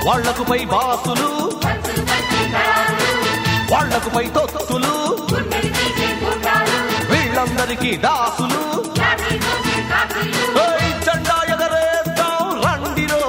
వాళ్లకు పై బాసులు వాళ్లకు పై తొత్తులు వీళ్ళందరికీ దాసులు ఓయ్ జెండా ఎగరేద్దాం రండిరో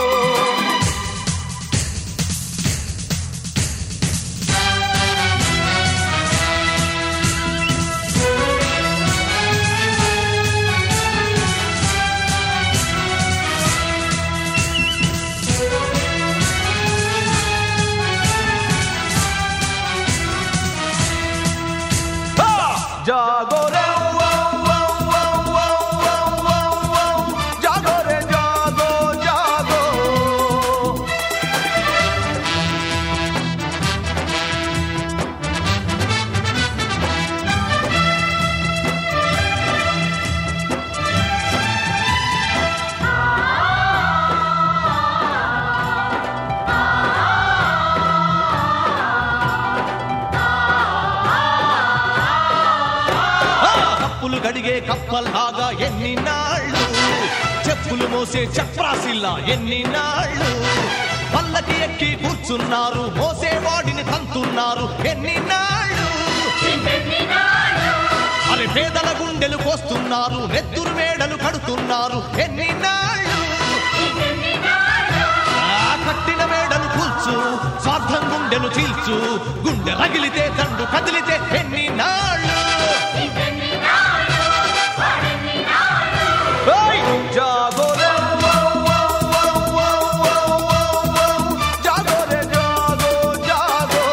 హా! జాగో రే ఓ, ఓ, ఓ, ఓ, ఓ, ఓ, ఓ. జాగో రే జాగో జాగో ఆ, కప్పులు గడిగే కప్పల్లాగా ఎన్ని నాళ్ళు చెప్పులు మోసే చప్రాసిల్లా ఎన్ని నాళ్ళు పల్లకి ఎక్కి కూర్చున్నారు మోసేవాడిని తంతున్నారు ఎన్ని నాళ్ళు అరే పేదల గుండెలు కోస్తున్నారు నెత్తురు మేడలు కడుతున్నారు ఎన్ని నాళ్ళు ఆ కట్టిన మేడలు కూల్చు స్వార్థం గుండెలు చీల్చు గుండె రగిలితే దండు కదిలితే ఎన్ని నాళ్ళు ఓయ్! జాగో రే ఓ, ఓ, ఓ, ఓ, ఓ, ఓ, ఓ. జాగో రే జాగో జాగో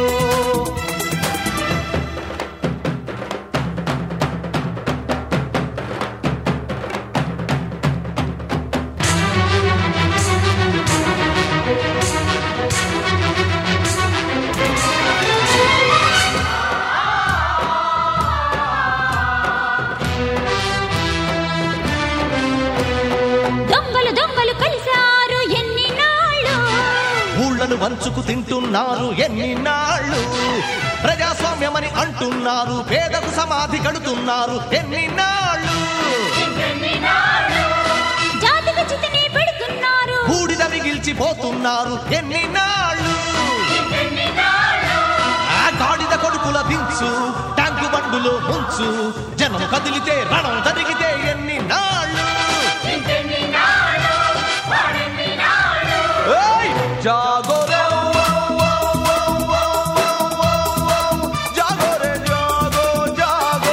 దొంగలు దొంగలు కలిశారు ఎన్ని నాళ్ళు ఊళ్ళను వంచుకు తింటున్నారు ఎన్ని నాళ్ళు ప్రజాస్వామ్యమని అంటున్నారు పేదకు సమాధి కడుతున్నారు ఎన్ని నాళ్ళు జాతికి చితిని పెడుతున్నారు బూడిద మిగిల్చిపోతున్నారు ఎన్ని నాళ్ళు ఆ గాడిద కొడుకుల దించు ట్యాంకు బండులో ముంచు జనం కదిలితే రణం జరిగితే ఎన్ని నాళ్ళు ఏయ్! జాగో రే ఓ, ఓ, ఓ, ఓ, ఓ, ఓ, ఓ. జాగో రే జాగో జాగో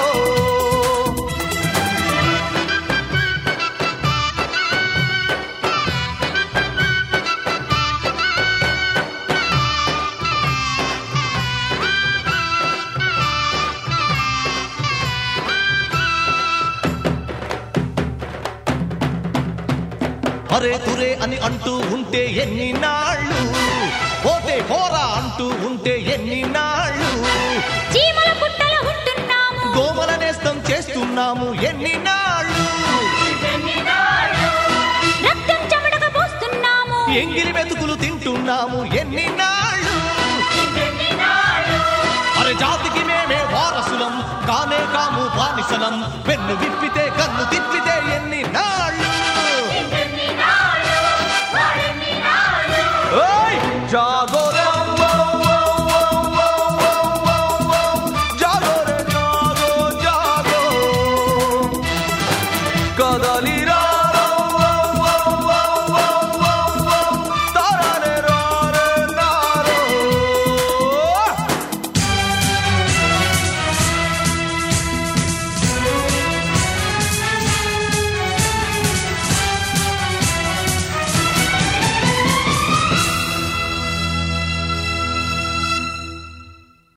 అరే తురే అని అంటూ ఉంటే ఎన్ని నాళ్ళు పోతే పోరా అంటూ ఉంటే ఎన్ని నాళ్ళు చీమల పుట్టల ఉంటున్నాము గోమల నేస్తం చేస్తున్నాము ఎన్ని నాళ్ళు రక్తం చెమటగా పోస్తున్నాము ఎంగిలి మెతుకులు తింటున్నాము ఎన్ని నాళ్ళు అరే జాతికి మేమే వారసులం కానే కాము బానిసలం పెన్ను విప్పి